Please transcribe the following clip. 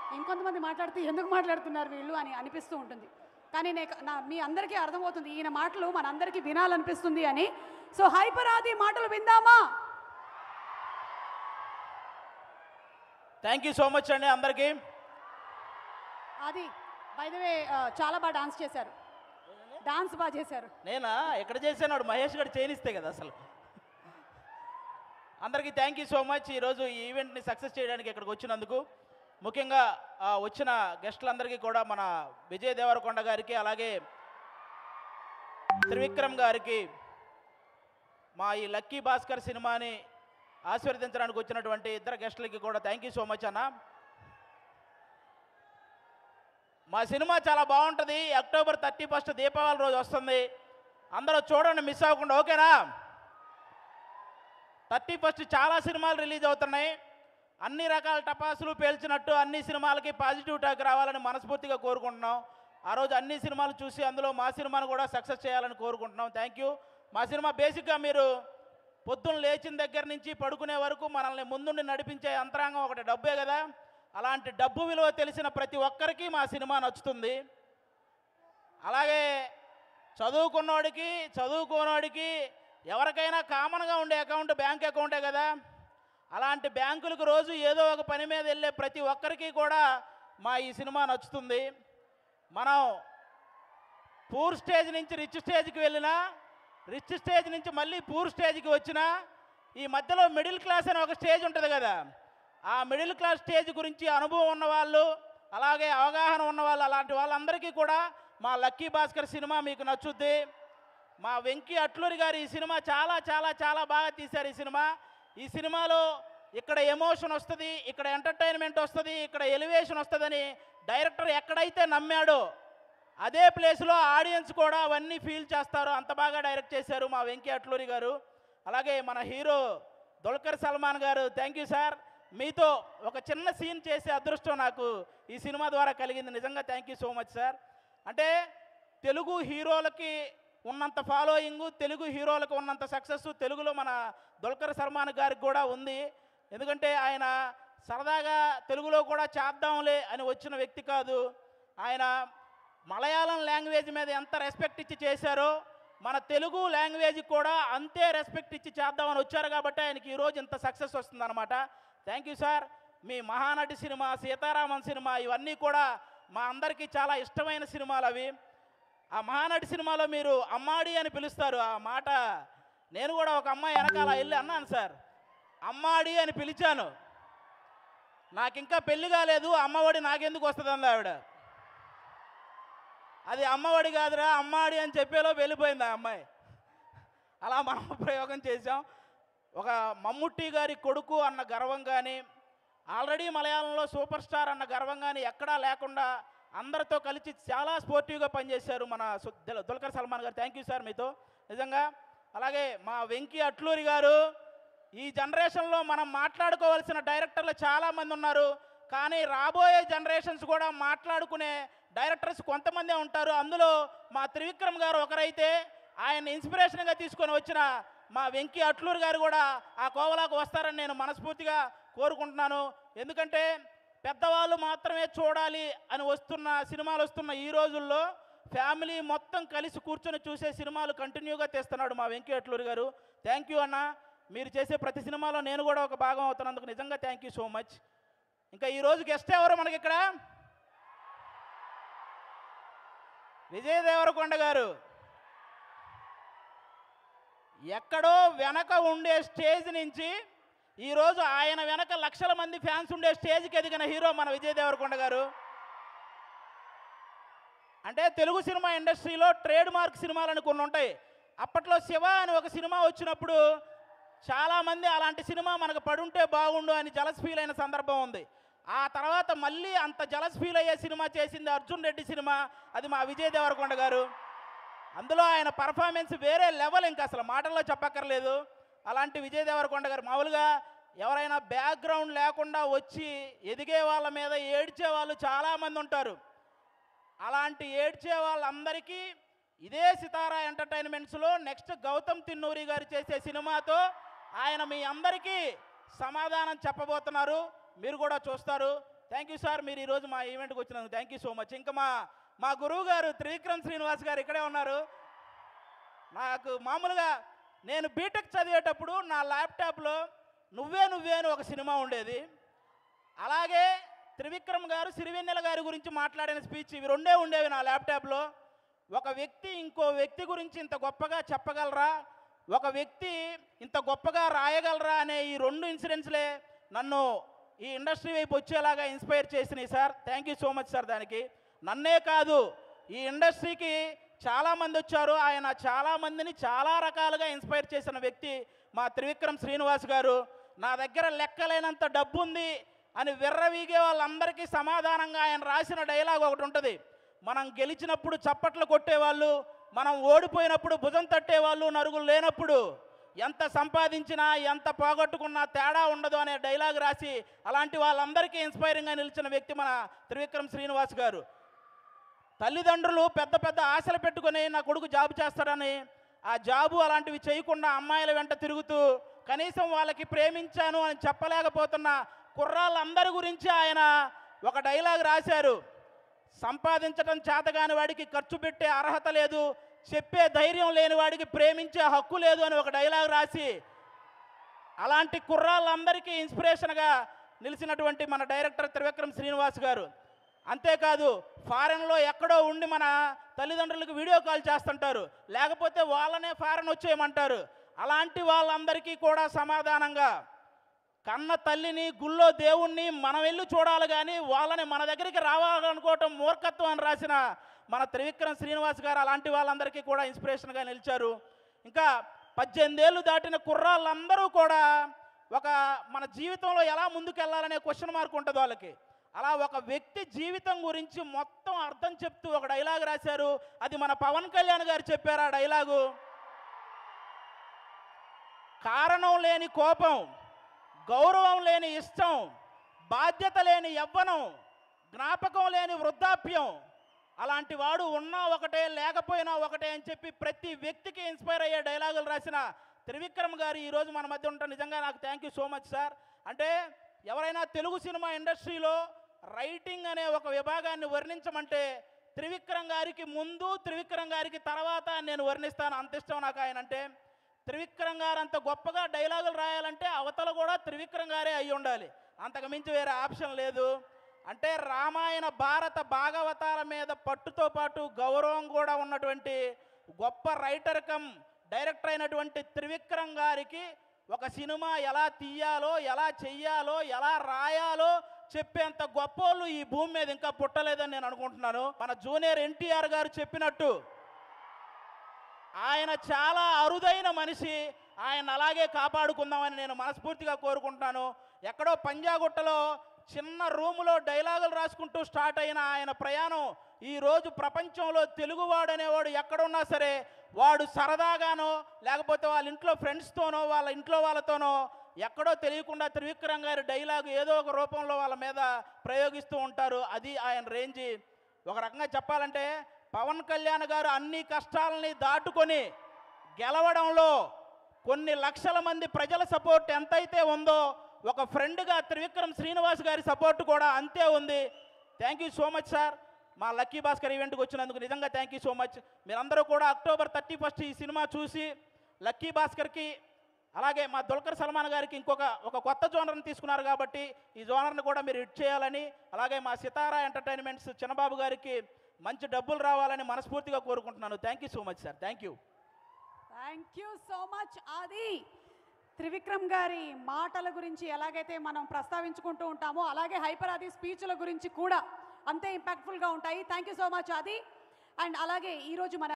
ఇంకొంతమంది మాట్లాడితే ఎందుకు మాట్లాడుతున్నారు వీళ్ళు అని అనిపిస్తూ ఉంటుంది కానీ నే నా మీ అందరికీ అర్థమవుతుంది ఈయన మాటలు మనందరికీ వినాలనిపిస్తుంది అని సో హైపర్ ఆది మాటలు విందామా థ్యాంక్ యూ సో మచ్ అండి అందరికీ అది బైదవే చాలా బాగా డాన్స్ చేశారు డాన్స్ బాగా చేశారు నేనా ఎక్కడ చేశాను వాడు మహేష్ గారు చేయనిస్తే కదా అసలు అందరికీ థ్యాంక్ యూ సో మచ్ ఈరోజు ఈ ఈవెంట్ని సక్సెస్ చేయడానికి ఇక్కడికి వచ్చినందుకు ముఖ్యంగా ఆ, వచ్చిన గెస్టులందరికీ కూడా మన విజయ్ దేవరకొండ గారికి అలాగే త్రివిక్రమ్ గారికి మా ఈ లక్కీ భాస్కర్ సినిమాని ఆశీర్వదించడానికి వచ్చినటువంటి ఇద్దరు గెస్టులకి కూడా థ్యాంక్ యూ సో మచ్ అన్న మా సినిమా చాలా బాగుంటుంది అక్టోబర్ థర్టీ ఫస్ట్ దీపావళి రోజు వస్తుంది అందరూ చూడండి మిస్ అవ్వకుండా ఓకేనా థర్టీ ఫస్ట్ చాలా సినిమాలు రిలీజ్ అవుతున్నాయి అన్ని రకాల టపాసులు పేల్చినట్టు అన్ని సినిమాలకి పాజిటివ్ టాక్ రావాలని మనస్ఫూర్తిగా కోరుకుంటున్నాం ఆ రోజు అన్ని సినిమాలు చూసి అందులో మా సినిమాను కూడా సక్సెస్ చేయాలని కోరుకుంటున్నాం థ్యాంక్ యూ మా సినిమా బేసిక్గా మీరు పొద్దున్న లేచిన దగ్గర నుంచి పడుకునే వరకు మనల్ని ముందుండి నడిపించే యంత్రాంగం ఒకటి డబ్బే కదా అలాంటి డబ్బు విలువ తెలిసిన ప్రతి ఒక్కరికి మా సినిమా నచ్చుతుంది అలాగే చదువుకున్నోడికి చదువుకోనోడికి ఎవరికైనా కామన్గా ఉండే అకౌంట్ బ్యాంక్ అకౌంటే కదా అలాంటి బ్యాంకులకు రోజు ఏదో ఒక పని మీద వెళ్ళే ప్రతి ఒక్కరికి కూడా మా ఈ సినిమా నచ్చుతుంది మనం పూర్ స్టేజ్ నుంచి రిచ్ స్టేజ్కి వెళ్ళినా రిచ్ స్టేజ్ నుంచి మళ్ళీ పూర్ స్టేజ్కి వచ్చినా ఈ మధ్యలో మిడిల్ క్లాస్ అని ఒక స్టేజ్ ఉంటుంది కదా ఆ మిడిల్ క్లాస్ స్టేజ్ గురించి అనుభవం ఉన్న వాళ్ళు అలాగే అవగాహన ఉన్న వాళ్ళు అలాంటి వాళ్ళందరికీ కూడా మా లక్కీ భాస్కర్ సినిమా మీకు నచ్చుద్ది మా వెంకీ అట్లూరి గారు ఈ సినిమా చాలా చాలా చాలా బాగా తీశారు ఈ సినిమా ఈ సినిమాలో ఇక్కడ ఎమోషన్ వస్తుంది ఇక్కడ ఎంటర్టైన్మెంట్ వస్తుంది ఇక్కడ ఎలివేషన్ వస్తుందని డైరెక్టర్ ఎక్కడైతే నమ్మాడో అదే ప్లేస్లో ఆడియన్స్ కూడా అవన్నీ ఫీల్ చేస్తారు అంత బాగా డైరెక్ట్ చేశారు మా వెంకీ అట్లూరి గారు అలాగే మన హీరో దుల్కర్ సల్మాన్ గారు థ్యాంక్ యూ సార్ మీతో ఒక చిన్న సీన్ చేసే అదృష్టం నాకు ఈ సినిమా ద్వారా కలిగింది నిజంగా thank you so much sir అంటే తెలుగు హీరోలకి ఉన్నంత ఫాలోయింగ్ తెలుగు హీరోలకు ఉన్నంత సక్సెస్ తెలుగులో మన దుల్కర్ సల్మాన్ గారికి కూడా ఉంది ఎందుకంటే ఆయన సరదాగా తెలుగులో కూడా చేద్దాంలే అని వచ్చిన వ్యక్తి కాదు ఆయన మలయాళం లాంగ్వేజ్ మీద ఎంత రెస్పెక్ట్ ఇచ్చి చేశారో మన తెలుగు లాంగ్వేజ్ కూడా అంతే రెస్పెక్ట్ ఇచ్చి చేద్దామని వచ్చారు కాబట్టి ఆయనకి ఈరోజు ఇంత సక్సెస్ వస్తుందన్నమాట థ్యాంక్ యూ సార్ మీ మహానటి సినిమా సీతారామన్ సినిమా ఇవన్నీ కూడా మా అందరికీ చాలా ఇష్టమైన సినిమాలు అవి ఆ మహానటి సినిమాలో మీరు అమ్మాడి అని పిలుస్తారు ఆ మాట నేను కూడా ఒక అమ్మాయి వెనకాల వెళ్ళి అన్నాను సార్ అమ్మాడి అని పిలిచాను నాకు ఇంకా పెళ్లి కాలేదు అమ్మఒడి నాకెందుకు వస్తుంది అంది ఆవిడ అది అమ్మఒడి కాదురా అమ్మాడి అని చెప్పేలో వెళ్ళిపోయింది ఆ అమ్మాయి అలా మనం ప్రయోగం చేసాం ఒక మమ్ముట్టి గారి కొడుకు అన్న గర్వం కానీ ఆల్రెడీ మలయాళంలో సూపర్ స్టార్ అన్న గర్వం కానీ ఎక్కడా లేకుండా అందరితో కలిసి చాలా స్పోర్టివ్గా పనిచేశారు మన సు- దుల్- దుల్కర్ సల్మాన్ గారు థ్యాంక్ యూ సార్ మీతో నిజంగా అలాగే మా వెంకీ అట్లూరి గారు ఈ జనరేషన్లో మనం మాట్లాడుకోవాల్సిన డైరెక్టర్లు చాలామంది ఉన్నారు కానీ రాబోయే జనరేషన్స్ కూడా మాట్లాడుకునే డైరెక్టర్స్ కొంతమందే ఉంటారు అందులో మా త్రివిక్రమ్ గారు ఒకరైతే ఆయన ఇన్స్పిరేషన్గా తీసుకొని వచ్చిన మా వెంకీ అట్లూరు గారు కూడా ఆ కోవలాకు వస్తారని నేను మనస్ఫూర్తిగా కోరుకుంటున్నాను ఎందుకంటే పెద్దవాళ్ళు మాత్రమే చూడాలి అని వస్తున్న సినిమాలు వస్తున్న ఈ రోజుల్లో ఫ్యామిలీ మొత్తం కలిసి కూర్చొని చూసే సినిమాలు కంటిన్యూగా తెస్తున్నాడు మా వెంకీ అట్లూరి గారు థ్యాంక్ యూ అన్న మీరు చేసే ప్రతి సినిమాలో నేను కూడా ఒక భాగం అవుతున్నందుకు నిజంగా థ్యాంక్ యూ సో మచ్ ఇంకా ఈ రోజు గెస్ట్ ఎవరు మనకి ఇక్కడ విజయ్ దేవరకొండ గారు ఎక్కడో వెనక ఉండే స్టేజ్ నుంచి ఈరోజు ఆయన వెనక లక్షల మంది ఫ్యాన్స్ ఉండే స్టేజ్కి ఎదిగిన హీరో మన విజయ్ దేవరకొండ గారు అంటే తెలుగు సినిమా ఇండస్ట్రీలో ట్రేడ్ మార్క్ సినిమాలని కొన్ని ఉంటాయి అప్పట్లో శివ అని ఒక సినిమా వచ్చినప్పుడు చాలామంది అలాంటి సినిమా మనకు పడుంటే బాగుండు అని జలస్ ఫీల్ అయిన సందర్భం ఉంది ఆ తర్వాత మళ్ళీ అంత జలస్ ఫీల్ అయ్యే సినిమా చేసింది అర్జున్ రెడ్డి సినిమా అది మా విజయ్ దేవరకొండ గారు అందులో ఆయన పర్ఫార్మెన్స్ వేరే లెవెల్ ఇంకా అసలు మాటల్లో చెప్పక్కర్లేదు అలాంటి విజయ్ దేవరకొండ గారు మామూలుగా ఎవరైనా బ్యాక్గ్రౌండ్ లేకుండా వచ్చి ఎదిగే వాళ్ళ మీద ఏడ్చే వాళ్ళు చాలామంది ఉంటారు అలాంటి ఏడ్చే వాళ్ళందరికీ ఇదే సితారా ఎంటర్టైన్మెంట్స్లో నెక్స్ట్ గౌతమ్ తిన్నూరి గారు చేసే సినిమాతో ఆయన మీ అందరికీ సమాధానం చెప్పబోతున్నారు మీరు కూడా చూస్తారు థ్యాంక్ యూ సార్ మీరు ఈరోజు మా ఈవెంట్కి వచ్చినందుకు థ్యాంక్ యూ సో మచ్ ఇంకా మా మా గురువు గారు త్రివిక్రమ్ శ్రీనివాస్ గారు ఇక్కడే ఉన్నారు నాకు మామూలుగా నేను బీటెక్ చదివేటప్పుడు నా ల్యాప్టాప్లో నువ్వే నువ్వే అని ఒక సినిమా ఉండేది అలాగే త్రివిక్రమ్ గారు సిరివెన్నెల గారి గురించి మాట్లాడిన స్పీచ్ ఇవి రెండే ఉండేవి నా ల్యాప్టాప్లో ఒక వ్యక్తి ఇంకో వ్యక్తి గురించి ఇంత గొప్పగా చెప్పగలరా ఒక వ్యక్తి ఇంత గొప్పగా రాయగలరా అనే ఈ రెండు ఇన్సిడెంట్స్లే నన్ను ఈ ఇండస్ట్రీ వైపు వచ్చేలాగా ఇన్స్పైర్ చేసినాయి sir thank you so much sir దానికి నన్నే కాదు ఈ ఇండస్ట్రీకి చాలామంది వచ్చారు ఆయన చాలామందిని చాలా రకాలుగా ఇన్స్పైర్ చేసిన వ్యక్తి మా త్రివిక్రమ్ శ్రీనివాస్ గారు నా దగ్గర లెక్కలేనంత డబ్బు ఉంది అని విర్రవీగే వాళ్ళందరికీ సమాధానంగా ఆయన రాసిన డైలాగ్ ఒకటి ఉంటుంది మనం గెలిచినప్పుడు చప్పట్లు కొట్టేవాళ్ళు మనం ఓడిపోయినప్పుడు భుజం తట్టేవాళ్ళు నరుగులు లేనప్పుడు ఎంత సంపాదించినా ఎంత పోగొట్టుకున్నా తేడా ఉండదు అనే డైలాగ్ రాసి అలాంటి వాళ్ళందరికీ ఇన్స్పైరింగ్గా నిలిచిన వ్యక్తి మన త్రివిక్రమ్ శ్రీనివాస్ గారు తల్లిదండ్రులు పెద్ద పెద్ద ఆశలు పెట్టుకొని నా కొడుకు జాబ్ చేస్తాడని ఆ జాబు అలాంటివి చేయకుండా అమ్మాయిల వెంట తిరుగుతూ కనీసం వాళ్ళకి ప్రేమించాను అని చెప్పలేకపోతున్న కుర్రాళ్ళందరి గురించి ఆయన ఒక డైలాగ్ రాశారు సంపాదించడం చేతగాని వాడికి ఖర్చు పెట్టే అర్హత లేదు చెప్పే ధైర్యం లేని వాడికి ప్రేమించే హక్కు లేదు అని ఒక డైలాగ్ రాసి అలాంటి కుర్రాళ్ళందరికీ ఇన్స్పిరేషన్గా నిలిచినటువంటి మన డైరెక్టర్ త్రివిక్రమ్ శ్రీనివాస్ గారు అంతేకాదు ఫారెన్లో ఎక్కడో ఉండి మన తల్లిదండ్రులకు వీడియో కాల్ చేస్తుంటారు లేకపోతే వాళ్ళనే ఫారెన్ వచ్చేయమంటారు అలాంటి వాళ్ళందరికీ కూడా సమాధానంగా కన్న తల్లిని గుళ్ళో దేవుణ్ణి మనం వెళ్ళి చూడాలి కానీ వాళ్ళని మన దగ్గరికి రావాలనుకోవటం మూర్ఖత్వం అని రాసిన మన త్రివిక్రమ్ శ్రీనివాస్ గారు అలాంటి వాళ్ళందరికీ కూడా ఇన్స్పిరేషన్గా నిలిచారు ఇంకా పద్దెనిమిదేళ్ళు దాటిన కుర్రాళ్ళందరూ కూడా ఒక మన జీవితంలో ఎలా ముందుకెళ్ళాలనే క్వశ్చన్ మార్క్ ఉంటుంది వాళ్ళకి అలా ఒక వ్యక్తి జీవితం గురించి మొత్తం అర్థం చెప్తూ ఒక డైలాగ్ రాశారు అది మన పవన్ కళ్యాణ్ గారు చెప్పారు ఆ డైలాగు కారణం లేని కోపం గౌరవం లేని ఇష్టం బాధ్యత లేని యవ్వనం జ్ఞాపకం లేని వృద్ధాప్యం అలాంటి వాడు ఉన్నా ఒకటే లేకపోయినా ఒకటే అని చెప్పి ప్రతి వ్యక్తికి ఇన్స్పైర్ అయ్యే డైలాగులు రాసిన త్రివిక్రమ్ గారు ఈరోజు మన మధ్య ఉంటారు నిజంగా నాకు thank you so much sir అంటే ఎవరైనా తెలుగు సినిమా ఇండస్ట్రీలో రైటింగ్ అనే ఒక విభాగాన్ని వర్ణించమంటే త్రివిక్రమ్ గారికి ముందు త్రివిక్రమ్ గారికి తర్వాత నేను వర్ణిస్తాను అంత ఇష్టం నాకు ఆయన అంటే త్రివిక్రమ్ గారు అంత గొప్పగా డైలాగులు రాయాలంటే అవతల కూడా త్రివిక్రమ్ గారే అయి ఉండాలి అంతకు మించి వేరే ఆప్షన్ లేదు అంటే రామాయణ భారత భాగవతాల మీద పట్టుతో పాటు గౌరవం కూడా ఉన్నటువంటి గొప్ప రైటర్ కమ్ డైరెక్టర్ అయినటువంటి త్రివిక్రమ్ గారికి ఒక సినిమా ఎలా తీయాలో ఎలా చెయ్యాలో ఎలా రాయాలో చెప్పేంత గొప్పోళ్ళు ఈ భూమి మీద ఇంకా పుట్టలేదని నేను అనుకుంటున్నాను మన జూనియర్ ఎన్టీఆర్ గారు చెప్పినట్టు ఆయన చాలా అరుదైన మనిషి ఆయన అలాగే కాపాడుకుందామని నేను మనస్ఫూర్తిగా కోరుకుంటున్నాను ఎక్కడో పంజాగుట్టలో చిన్న రూములో డైలాగులు రాసుకుంటూ స్టార్ట్ అయిన ఆయన ప్రయాణం ఈరోజు ప్రపంచంలో తెలుగువాడు అనేవాడు ఎక్కడున్నా సరే వాడు సరదాగానో లేకపోతే వాళ్ళ ఇంట్లో ఫ్రెండ్స్తోనో వాళ్ళ ఇంట్లో వాళ్ళతోనో ఎక్కడో తెలియకుండా త్రివిక్రమ్ గారి డైలాగు ఏదో ఒక రూపంలో వాళ్ళ మీద ప్రయోగిస్తూ ఉంటారు అది ఆయన రేంజి ఒక రకంగా చెప్పాలంటే పవన్ కళ్యాణ్ గారు అన్ని కష్టాలని దాటుకొని గెలవడంలో కొన్ని లక్షల మంది ప్రజల సపోర్ట్ ఎంతైతే ఉందో ఒక ఫ్రెండ్గా త్రివిక్రమ్ శ్రీనివాస్ గారి సపోర్ట్ కూడా అంతే ఉంది thank you so much sir మా లక్కీ భాస్కర్ ఈవెంట్కి వచ్చినందుకు నిజంగా థ్యాంక్ యూ సో మచ్ మీరందరూ కూడా అక్టోబర్ థర్టీ ఫస్ట్ ఈ సినిమా చూసి లక్కీ భాస్కర్కి అలాగే మా దుల్కర్ సల్మాన్ గారికి ఇంకొక ఒక కొత్త జోనర్ని తీసుకున్నారు కాబట్టి ఈ జోనర్ని కూడా మీరు హిట్ చేయాలని అలాగే మా సితారా ఎంటర్టైన్మెంట్స్ చిన్నబాబు గారికి మంచి డబ్బులు రావాలని మనస్ఫూర్తిగా కోరుకుంటున్నాను thank you so much sir thank you thank you so much Adi Trivikram గారి మాటల గురించి ఎలాగైతే మనం ప్రస్తావించుకుంటూ ఉంటామో అలాగే హైపర్ ఆది స్పీచ్ల గురించి కూడా అంతే ఇంపాక్ట్ఫుల్గా ఉంటాయి thank you so much Aadi and అలాగే ఈరోజు మన